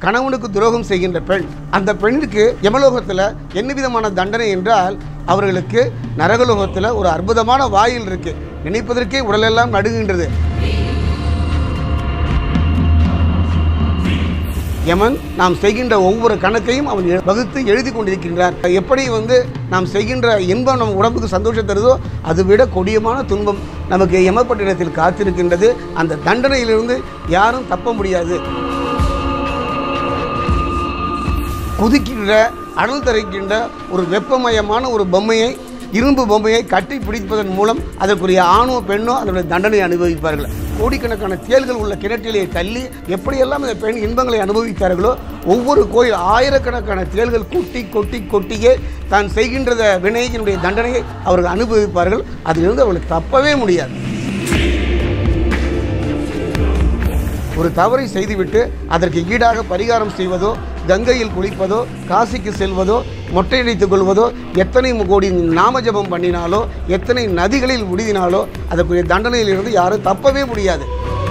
கணவனுக்கு துரோகம் செய்கின்ற பெண் அந்த பெண்ணுக்கு யமலோகத்தில் என்ன விதமான தண்டனை என்றால் அவர்களுக்கு நரகலோகத்தில் ஒரு அற்புதமான வாயில் இருக்கு நினைப்பதற்கே உடலெல்லாம் நடுகின்றது யமன் நாம் செய்கின்ற ஒவ்வொரு கணக்கையும் அவன் எ- வகுத்து எழுதி கொண்டிருக்கின்றார் எப்படி வந்து நாம் செய்கின்ற இன்பம் நம் உடம்புக்கு சந்தோஷம் தருதோ அதை விட கொடியமான துன்பம் நமக்கு யமப்பட்டினத்தில் காத்திருக்கின்றது அந்த தண்டனையிலிருந்து யாரும் தப்ப முடியாது குதிக்கின்ற அனல் தரைக்கின்ற ஒரு வெப்பமயமான ஒரு பொம்மையை இரும்பு பொம்மையை கட்டி பிடிப்பதன் மூலம் அதற்குரிய ஆணோ பெண்ணோ அதனுடைய தண்டனை அனுபவிப்பார்கள் கோடிக்கணக்கான தேள்கள் உள்ள கிணற்றிலே தள்ளி எப்படியெல்லாம் இந்த பெண் இன்பங்களை அனுபவித்தார்களோ ஒவ்வொரு கோயில் ஆயிரக்கணக்கான தேள்கள் கொட்டி கொட்டி கொட்டியே தான் செய்கின்றத வினையினுடைய தண்டனையை அவர்கள் அனுபவிப்பார்கள் அதிலிருந்து அவர்கள் தப்பவே முடியாது ஒரு தவறை செய்துவிட்டு அதற்கு ஈடாக பரிகாரம் செய்வதோ கங்கையில் குளிப்பதோ காசிக்கு செல்வதோ மொட்டையடித்துக் கொள்வதோ எத்தனை கோடி நாம ஜெபம் பண்ணினாலோ எத்தனை நதிகளில் முடிதினாலோ அதற்குரிய தண்டனையிலிருந்து யாரும் தப்பவே முடியாது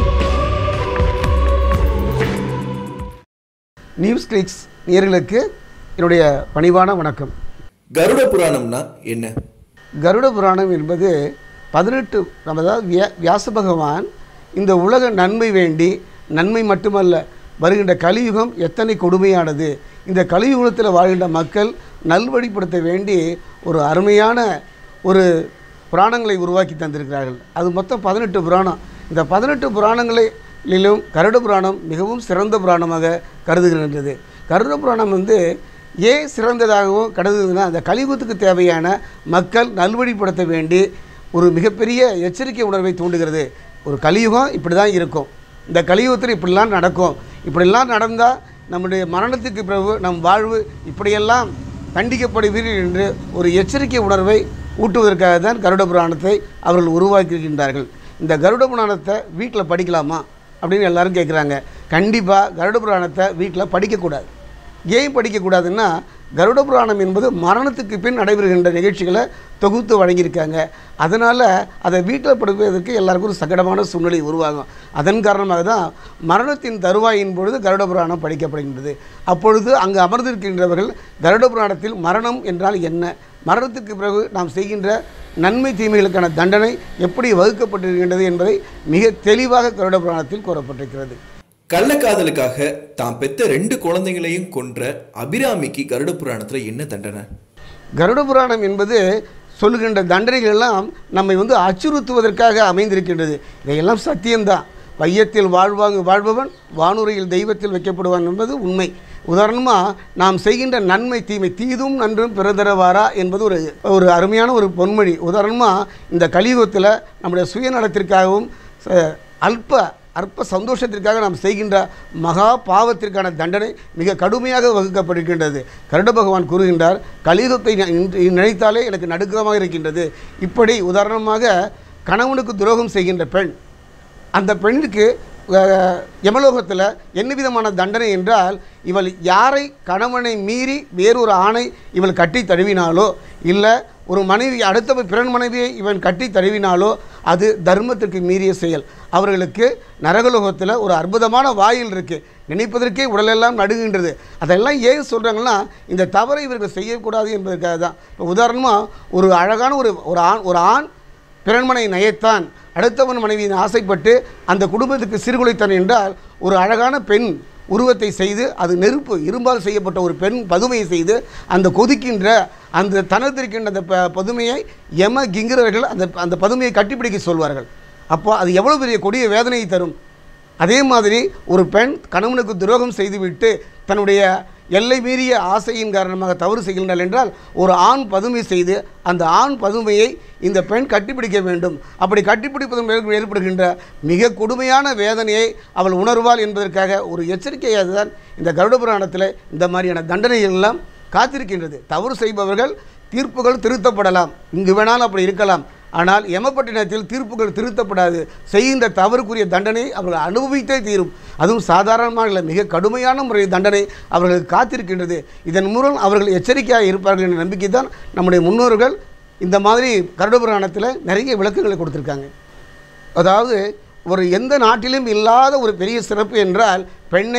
நியூஸ் கிளிக்ஸ் நேயர்களுக்கு என்னுடைய பணிவான வணக்கம் கருட புராணம்னா என்ன கருட புராணம் என்பது பதினெட்டு நம்ம அதாவது வியா வியாச பகவான் இந்த உலக நன்மை வேண்டி நன்மை மட்டுமல்ல வருகின்ற கலியுகம் எத்தனை கொடுமையானது இந்த கலியுகத்தில் வாழ்கின்ற மக்கள் நல்வழிப்படுத்த வேண்டி ஒரு அருமையான ஒரு புராணங்களை உருவாக்கி தந்திருக்கிறார்கள் அது மொத்தம் பதினெட்டு புராணம் இந்த பதினெட்டு புராணங்களிலும் கருட புராணம் மிகவும் சிறந்த புராணமாக கருதுகின்றது கருட புராணம் வந்து ஏன் சிறந்ததாகவும் கருதுதுன்னா அந்த கலியுகத்துக்கு தேவையான மக்கள் நல்வழிப்படுத்த வேண்டி ஒரு மிகப்பெரிய எச்சரிக்கை உணர்வை தூண்டுகிறது ஒரு கலியுகம் இப்படி தான் இருக்கும் இந்த கலியுகத்தில் இப்படிலாம் நடக்கும் இப்படிலாம் நடந்தால் நம்முடைய மரணத்துக்கு பிறகு நம் வாழ்வு இப்படியெல்லாம் தண்டிக்கப்படுவீர்கள் என்று ஒரு எச்சரிக்கை உணர்வை ஊட்டுவதற்காக தான் கருட புராணத்தை அவர்கள் உருவாக்கியிருக்கின்றார்கள் இந்த கருட புராணத்தை வீட்டில் படிக்கலாமா அப்படின்னு எல்லாரும் கேட்குறாங்க கண்டிப்பாக கருட புராணத்தை வீட்டில் படிக்கக்கூடாது ஏன் படிக்கக்கூடாதுன்னா கருட புராணம் என்பது மரணத்துக்கு பின் நடைபெறுகின்ற நிகழ்ச்சிகளை தொகுத்து வழங்கியிருக்காங்க அதனால் அதை வீட்டில் படிப்பதற்கு எல்லாருக்கும் ஒரு சங்கடமான சூழ்நிலை உருவாகும் அதன் காரணமாக தான் மரணத்தின் தருவாயின் பொழுது கருட புராணம் படிக்கப்படுகின்றது அப்பொழுது அங்கு அமர்ந்திருக்கின்றவர்கள் கருட புராணத்தில் மரணம் என்றால் என்ன மரணத்துக்கு பிறகு நாம் செய்கின்ற நன்மை தீமைகளுக்கான தண்டனை எப்படி வகுக்கப்பட்டிருக்கின்றது என்பதை மிக தெளிவாக கருட புராணத்தில் கூறப்பட்டிருக்கிறது கள்ளக்காதலுக்காக தான் பெத்த ரெண்டு குழந்தைங்களையும் கொன்ற அபிராமிக்கு கருட புராணத்துல என்ன தண்டனை கருட புராணம் என்பது சொல்லுகின்ற தண்டனைகள் எல்லாம் நம்மை வந்து அச்சுறுத்துவதற்காக அமைந்திருக்கின்றது இதையெல்லாம் சத்தியம்தான் வையத்தில் வாழ்வாங்கு வாழ்பவன் வானுரையில் தெய்வத்தில் வைக்கப்படுவான் என்பது உண்மை உதாரணமாக நாம் செய்கின்ற நன்மை தீமை தீதும் நன்றும் பிறதரவாரா என்பது ஒரு ஒரு அருமையான ஒரு பொன்மொழி உதாரணமாக இந்த கலியுகத்தில் நம்முடைய சுயநலத்திற்காகவும் ச- அல்ப அற்ப சந்தோஷத்திற்காக நாம் செய்கின்ற மகா பாவத்திற்கான தண்டனை மிக கடுமையாக வகுக்கப்படுகின்றது கருட பகவான் கூறுகின்றார் கலியுகத்தை நி- இன்று நினைத்தாலே எனக்கு நடுக்கமாக இருக்கின்றது இப்படி உதாரணமாக கணவனுக்கு துரோகம் செய்கின்ற பெண் அந்த பெண்ணுக்கு அஹ், யமலோகத்தில் என்ன விதமான தண்டனை என்றால் இவள் யாரை கணவனை மீறி வேறொரு ஆணை இவள் கட்டி தழுவினாலோ இல்லை ஒரு மனைவி அடுத்த பிறன் மனைவியை இவன் கட்டி தழுவினாலோ அது தர்மத்திற்கு மீறிய செயல் அவர்களுக்கு நரகலோகத்தில் ஒரு அற்புதமான வாயில் இருக்குது நினைப்பதற்கே உடலெல்லாம் நடுகின்றது அதெல்லாம் ஏன் சொல்கிறாங்கன்னா இந்த தவறை இவர்கள் செய்யக்கூடாது என்பதற்காக தான் இப்போ உதாரணமாக ஒரு அழகான ஒரு ஒரு ஆண் ஒரு ஆண் பிறன்மனை நயத்தான் அடுத்தவன் மனைவியின் ஆசைப்பட்டு அந்த குடும்பத்துக்கு சீர்குலைத்தான் என்றால் ஒரு அழகான பெண் உருவத்தை செய்து அது நெருப்பு இரும்பால் செய்யப்பட்ட ஒரு பெண் பதுமையை செய்து அந்த கொதிக்கின்ற அந்த தனத்திருக்கின்ற அந்த ப பதுமையை யம கிங்கரர்கள் அந்த அந்த பதுமையை கட்டிப்பிடிக்க சொல்வார்கள் அப்போ அது எவ்வளோ பெரிய கொடிய வேதனையை தரும் அதே மாதிரி ஒரு பெண் கணவனுக்கு துரோகம் செய்துவிட்டு தன்னுடைய எல்லை மீறிய ஆசையின் காரணமாக தவறு செய்கின்றாள் என்றால் ஒரு ஆண் பதுமை செய்து அந்த ஆண் பதுமையை இந்த பெண் கட்டிப்பிடிக்க வேண்டும் அப்படி கட்டிப்பிடிப்பதன் பிறகு ஏற்படுகின்ற மிக கொடுமையான வேதனையை அவள் உணர்வாள் என்பதற்காக ஒரு எச்சரிக்கையாக தான் இந்த கருட புராணத்தில் இந்த மாதிரியான தண்டனைகள் எல்லாம் காத்திருக்கின்றது தவறு செய்பவர்கள் தீர்ப்புகள் திருத்தப்படலாம் இங்கு வேணாலும் அப்படி இருக்கலாம் ஆனால் யமப்பட்டினத்தில் தீர்ப்புகள் திருத்தப்படாது செய்கின்ற தவறுக்குரிய தண்டனை அவர்கள் அனுபவித்தே தீரும் அதுவும் சாதாரணமாக இல்லை மிக கடுமையான முறை தண்டனை அவர்களுக்கு காத்திருக்கின்றது இதன் மூலம் அவர்கள் எச்சரிக்கையாக இருப்பார்கள் என்ற நம்பிக்கை தான் நம்முடைய முன்னோர்கள் இந்த மாதிரி கருட புராணத்தில் நிறைய விளக்கங்களை கொடுத்துருக்காங்க அதாவது ஒரு எந்த நாட்டிலும் இல்லாத ஒரு பெரிய சிறப்பு என்றால் பெண்ணை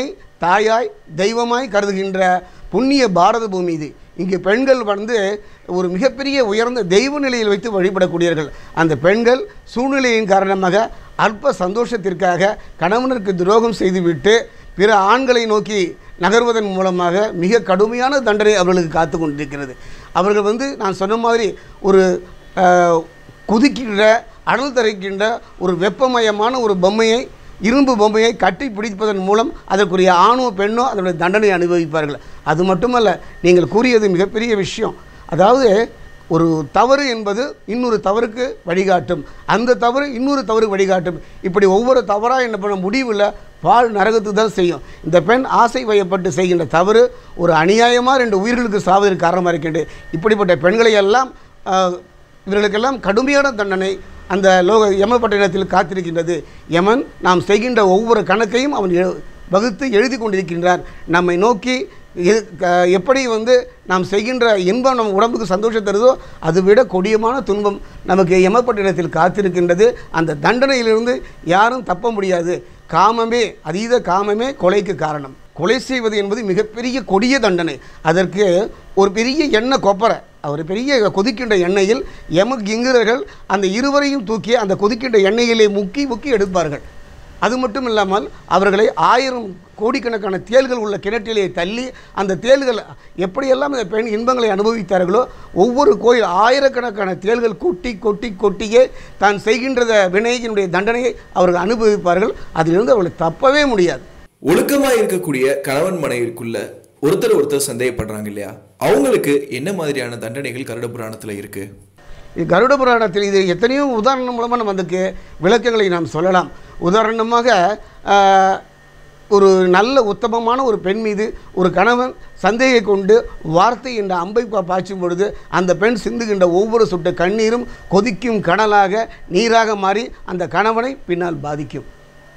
தாயாய் தெய்வமாய் கருதுகின்ற புண்ணிய பாரத பூமி இது இங்கு பெண்கள் வந்து ஒரு மிகப்பெரிய உயர்ந்த தெய்வ நிலையில் வைத்து வழிபடக்கூடியவர்கள் அந்த பெண்கள் சூழ்நிலையின் காரணமாக அல்ப சந்தோஷத்திற்காக கணவனுக்கு துரோகம் செய்துவிட்டு பிற ஆண்களை நோக்கி நகர்வதன் மூலமாக மிக கடுமையான தண்டனை அவர்களுக்கு காத்து கொண்டிருக்கிறது அவர்கள் வந்து நான் சொன்ன மாதிரி ஒரு ஆஹ், குதிக்கின்ற அனல் தரைக்கின்ற ஒரு வெப்பமயமான ஒரு பொம்மையை இரும்பு பொம்மையை கட்டி பிடிப்பதன் மூலம் அதற்குரிய ஆணோ பெண்ணோ அதனுடைய தண்டனை அனுபவிப்பார்கள் அது மட்டுமல்ல நீங்கள் கூறியது மிகப்பெரிய விஷயம் அதாவது ஒரு தவறு என்பது இன்னொரு தவறுக்கு வழிகாட்டும் அந்த தவறு இன்னொரு தவறுக்கு வழிகாட்டும் இப்படி ஒவ்வொரு தவறாக என்ன பண்ண முடிவில் பால் நரகத்துக்கு தான் செய்யும் இந்த பெண் ஆசை வயப்பட்டு செய்கின்ற தவறு ஒரு அநியாயமாக ரெண்டு உயிர்களுக்கு சாவதற்கு காரணமாக இருக்கின்றது இப்படிப்பட்ட பெண்களை எல்லாம் ஆஹ், இவர்களுக்கெல்லாம் கடுமையான தண்டனை அந்த லோக யமபட்டினத்தில் காத்திருக்கின்றது யமன் நாம் செய்கின்ற ஒவ்வொரு கணக்கையும் அவன் எழு- வகுத்து எழுதி கொண்டிருக்கின்றார் நம்மை நோக்கி எ- க- எப்படி வந்து நாம் செய்கின்ற இன்பம் நம்ம உடம்புக்கு சந்தோஷம் தருதோ அதை விட கொடியமான துன்பம் நமக்கு யமப்பட்டினத்தில் காத்திருக்கின்றது அந்த தண்டனையிலிருந்து யாரும் தப்ப முடியாது காமமே அதீத காமமே கொலைக்கு காரணம் கொலை செய்வது என்பது மிகப்பெரிய கொடிய தண்டனை அதற்கு ஒரு பெரிய எண்ணெய் கொப்பரை அவர் பெரிய கொதிக்கின்ற எண்ணெயில் யம கிங்கரர்கள் அந்த இருவரையும் தூக்கி அந்த கொதிக்கின்ற எண்ணெயிலே முக்கி முக்கி எடுப்பார்கள் அது மட்டும் இல்லாமல் அவர்களை ஆயிரம் கோடிக்கணக்கான தேள்கள் உள்ள கிணற்றிலே தள்ளி அந்த தேள்கள் எப்படியெல்லாம் இந்த பெண் இன்பங்களை அனுபவித்தார்களோ ஒவ்வொரு கோயில் ஆயிரக்கணக்கான தேள்கள் கொட்டி கொட்டி கொட்டியே தான் செய்கின்றத வினையினுடைய தண்டனையை அவர்கள் அனுபவிப்பார்கள் அதிலிருந்து அவர்கள் தப்பவே முடியாது ஒழுக்கமா இருக்கக்கூடிய கணவன் மனைவிக்குள்ள ஒருத்தர் ஒருத்தர் சந்தேகப்படுறாங்க இல்லையா அவங்களுக்கு என்ன மாதிரியான தண்டனைகள் கருட புராணத்துல இருக்கு இது கருட புராணத்தில் இது எத்தனையோ உதாரணம் மூலமாக நம்ம அதுக்கு விளக்கங்களை நாம் சொல்லலாம் உதாரணமாக ஆஹ், ஒரு நல்ல உத்தமமான ஒரு பெண் மீது ஒரு கணவன் சந்தேகை கொண்டு வார்த்தை என்ற அம்பை பா- பாய்ச்சும் பொழுது அந்த பெண் சிந்துகின்ற ஒவ்வொரு சொட்டு கண்ணீரும் கொதிக்கும் கடலாக நீராக மாறி அந்த கணவனை பின்னால் பாதிக்கும்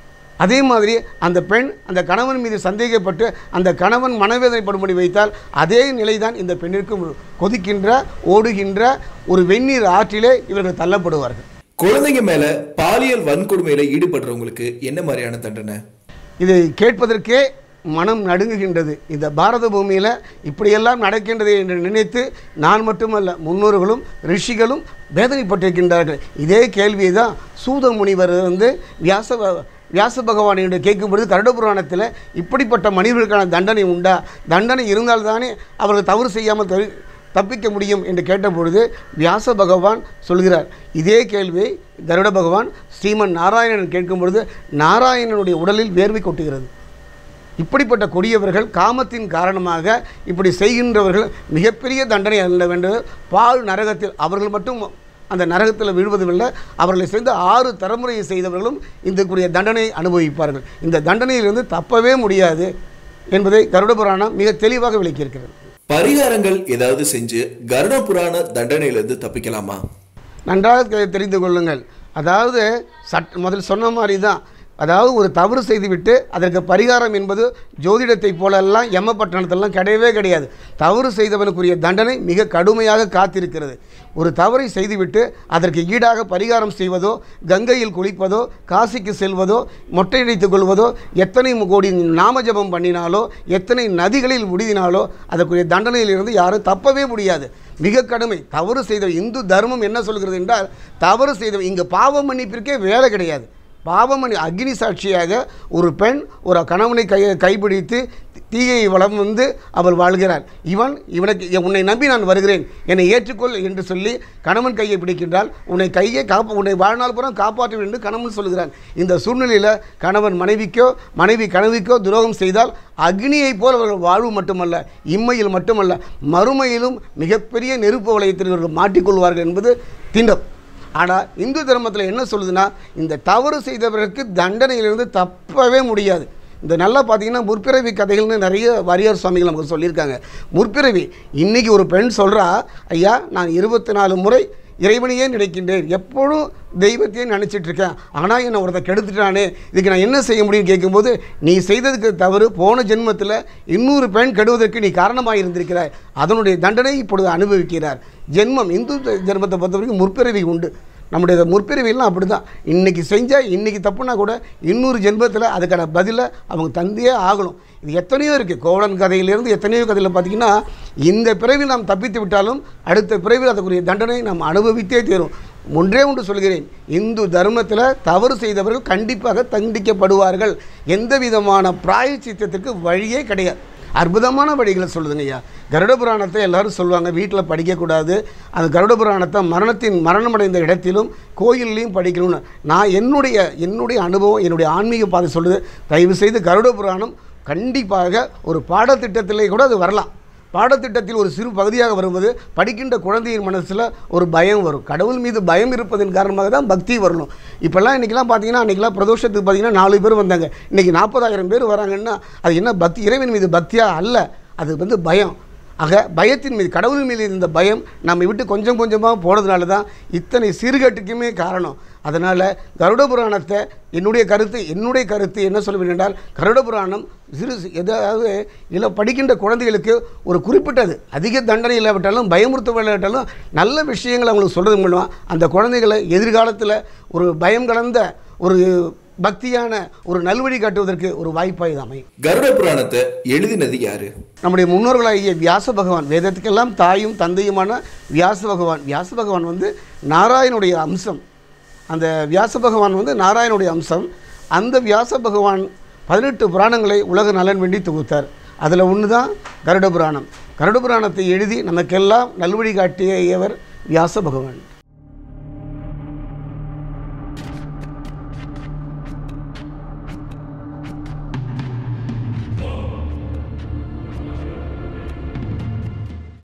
அதே மாதிரி அந்த பெண் அந்த கணவன் மீது சந்தேகப்பட்டு அந்த கணவன் மனவேதனைப்படும்படி வைத்தால் அதே நிலைதான் இந்த பெண்ணிற்கும் கொதிக்கின்ற ஓடுகின்ற ஒரு வெந்நீர் ஆற்றிலே இவர்கள் தள்ளப்படுவார்கள் குழந்தைங்க மேல பாலியல் வன்கொடுமையில ஈடுபடுறவங்களுக்கு என்ன மாதிரியான தண்டனை இதை கேட்பதற்கே மனம் நடுங்குகின்றது இந்த பாரத பூமியில் இப்படியெல்லாம் நடக்கின்றது என்று நினைத்து நான் மட்டுமல்ல முன்னோர்களும் ரிஷிகளும் வேதனைப்பட்டிருக்கின்றார்கள் இதே கேள்வியை தான் சூத முனிவர் வந்து வியாச ப- வியாச பகவானிடம் கேட்கும்பொழுது கருட புராணத்தில் இப்படிப்பட்ட மனிதர்களுக்கான தண்டனை உண்டா தண்டனை இருந்தால்தானே அவர்கள் தவறு செய்யாமல் தவி தப்பிக்க முடியும் என்று கேட்டபொழுது வியாச பகவான் சொல்கிறார் இதே கேள்வியை கருட பகவான் ஸ்ரீமன் நாராயணன் கேட்கும் பொழுது நாராயணனுடைய உடலில் வேர்வை கொட்டுகிறது இப்படிப்பட்ட கொடியவர்கள் காமத்தின் காரணமாக இப்படி செய்கின்றவர்கள் மிகப்பெரிய தண்டனை அல்லவென்று பால் நரகத்தில் அவர்கள் மட்டும் அந்த நரகத்தில் விழுவதுமில்லை அவர்களை சேர்ந்து ஆறு தலைமுறையை செய்தவர்களும் இதற்குரிய தண்டனையை அனுபவிப்பார்கள் இந்த தண்டனையிலிருந்து தப்பவே முடியாது என்பதை கருட புராணம் மிக தெளிவாக விளக்கியிருக்கிறது பரிகாரங்கள் ஏதாவது செஞ்சு கருட புராண தண்டனையிலிருந்து தப்பிக்கலாமா நன்றாக தெ- தெரிந்து கொள்ளுங்கள் அதாவது சட் முதல் சொன்ன மாதிரி தான் அதாவது ஒரு தவறு செய்துவிட்டு அதற்கு பரிகாரம் என்பது ஜோதிடத்தைப் போலெல்லாம் எம்மப்பட்டணத்தெல்லாம் கிடையவே கிடையாது தவறு செய்தவனுக்குரிய தண்டனை மிக கடுமையாக காத்திருக்கிறது ஒரு தவறை செய்துவிட்டு அதற்கு ஈடாக பரிகாரம் செய்வதோ கங்கையில் குளிப்பதோ காசிக்கு செல்வதோ மொட்டையடித்துக் கொள்வதோ எத்தனை கோடி நாமஜபம் பண்ணினாலோ எத்தனை நதிகளில் முடிதினாலோ அதற்குரிய தண்டனையிலிருந்து யாரும் தப்பவே முடியாது மிக கடுமை தவறு செய்த இந்து தர்மம் என்ன சொல்கிறது என்றால் தவறு செய்த இங்கு பாவ மன்னிப்பிற்கே வேலை கிடையாது பாவமணி அக்னி சாட்சியாக ஒரு பெண் ஒரு கணவனை கை கைப்பிடித்து தீயை வளம் வந்து அவள் வாழ்கிறாள் இவன் இவனுக்கு உன்னை நம்பி நான் வருகிறேன் என்னை ஏற்றுக்கொள் என்று சொல்லி கணவன் கையை பிடிக்கின்றால் உன்னை கையை காப்ப உன்னை வாழ்நாள் புறம் காப்பாற்ற என்று கணவன் சொல்கிறான் இந்த சூழ்நிலையில் கணவன் மனைவிக்கோ மனைவி கணவிக்கோ துரோகம் செய்தால் அக்னியைப் போல் அவர்கள் வாழ்வு மட்டுமல்ல இம்மையில் மட்டுமல்ல மறுமையிலும் மிகப்பெரிய நெருப்பு வளையத்தில் இவர்கள் மாட்டிக்கொள்வார்கள் என்பது திண்டம் ஆனால் இந்து தர்மத்தில் என்ன சொல்லுதுன்னா இந்த தவறு செய்தவர்களுக்கு தண்டனையிலிருந்து தப்பவே முடியாது இந்த நல்லா பார்த்தீங்கன்னா முற்பிறவி கதைகள்னு நிறைய வாரியார் சுவாமிகள் நமக்கு சொல்லியிருக்காங்க முற்பிறவி இன்னைக்கு ஒரு பெண் சொல்கிறா ஐயா நான் இருபத்தி நாலு முறை இறைவனையே நினைக்கின்றேன் எப்பொழுதும் தெய்வத்தையே நினச்சிட்டு இருக்கேன் ஆனால் என்னை ஒருத்தன் கெடுத்துட்டானே இதுக்கு நான் என்ன செய்ய முடியும்னு கேட்கும்போது நீ செய்ததுக்கு தவறு போன ஜென்மத்தில் இன்னொரு பெண் கெடுவதற்கு நீ காரணமாக இருந்திருக்கிறாய் அதனுடைய தண்டனை இப்பொழுது அனுபவிக்கிறார் ஜென்மம் இந்து ஜென்மத்தை பொறுத்த வரைக்கும் முற்பிறவி உண்டு நம்முடைய முற்பிறவியெல்லாம் அப்படி தான் இன்றைக்கி செஞ்சால் இன்றைக்கி தப்புனா கூட இன்னொரு ஜென்மத்தில் அதுக்கான பதிலை அவங்க தந்தே ஆகணும் இது எத்தனையோ இருக்குது கோவலன் கதையிலேருந்து எத்தனையோ கதையில் பார்த்திங்கன்னா இந்த பிறவியில் நாம் தப்பித்து விட்டாலும் அடுத்த பிறவியில் அதுக்குரிய தண்டனை நாம் அனுபவித்தே தீரும் ஒன்றே ஒன்று சொல்கிறேன் இந்து தர்மத்தில் தவறு செய்தவர்கள் கண்டிப்பாக தண்டிக்கப்படுவார்கள் எந்த விதமான பிராயச்சித்தத்திற்கு வழியே கிடையாது அற்புதமான வழிகளை சொல்லுதுங்க ஐயா கருட புராணத்தை எல்லாரும் சொல்லுவாங்க வீட்டில் படிக்கக்கூடாது அந்த கருட புராணத்தை மரணத்தின் மரணமடைந்த இடத்திலும் கோயில்லையும் படிக்கணும்னு நான் என்னுடைய என்னுடைய அனுபவம் என்னுடைய ஆன்மீக பாதை சொல்லுது தயவு செய்து கருட புராணம் கண்டிப்பாக ஒரு பாடத்திட்டத்திலே கூட அது வரலாம் பாடத்திட்டத்தில் ஒரு சிறு பகுதியாக வரும்போது படிக்கின்ற குழந்தையின் மனசில் ஒரு பயம் வரும் கடவுள் மீது பயம் இருப்பதன் காரணமாக தான் பக்தி வரணும் இப்போல்லாம் இன்றைக்கெல்லாம் பார்த்தீங்கன்னா அன்றைக்கெல்லாம் பிரதோஷத்துக்கு பார்த்தீங்கன்னா நாலு பேர் வந்தாங்க இன்றைக்கி நாற்பதாயிரம் பேர் வராங்கன்னா அது என்ன பக்தி இறைவன் மீது பக்தியாக அல்ல அது வந்து பயம் ஆக பயத்தின் மீது கடவுள் மீது இருந்த பயம் நம்ம விட்டு கொஞ்சம் கொஞ்சமாக போனதுனால தான் இத்தனை சீர்கேட்டுக்குமே காரணம் அதனால் கருட புராணத்தை என்னுடைய கருத்து என்னுடைய கருத்து என்ன சொல்லுவேன் என்றால் கருட புராணம் சிறு எதாவது இல்லை படிக்கின்ற குழந்தைகளுக்கு ஒரு குறிப்பிட்டது அதிக தண்டனை இல்லாவிட்டாலும் பயமுறுத்த இல்லாவிட்டாலும் நல்ல விஷயங்களை அவங்களுக்கு சொல்கிறது மூலமாக அந்த குழந்தைகளை எதிர்காலத்தில் ஒரு பயம் கலந்த ஒரு பக்தியான ஒரு நல்வழி காட்டுவதற்கு ஒரு வாய்ப்பாக இது அமையும் கருட புராணத்தை எழுதினது யாரு நம்முடைய முன்னோர்களாகிய வியாச பகவான் வேதத்துக்கெல்லாம் தாயும் தந்தையுமான வியாச பகவான் வியாச பகவான் வந்து நாராயணுடைய அம்சம் அந்த வியாச பகவான் வந்து நாராயணுடைய அம்சம் அந்த வியாச பகவான் பதினெட்டு புராணங்களை உலக நலன் வேண்டி தொகுத்தார் அதில் ஒன்று தான் கருட புராணம் கருட புராணத்தை எழுதி நமக்கெல்லாம் நல்வழி காட்டியவர் வியாச பகவான்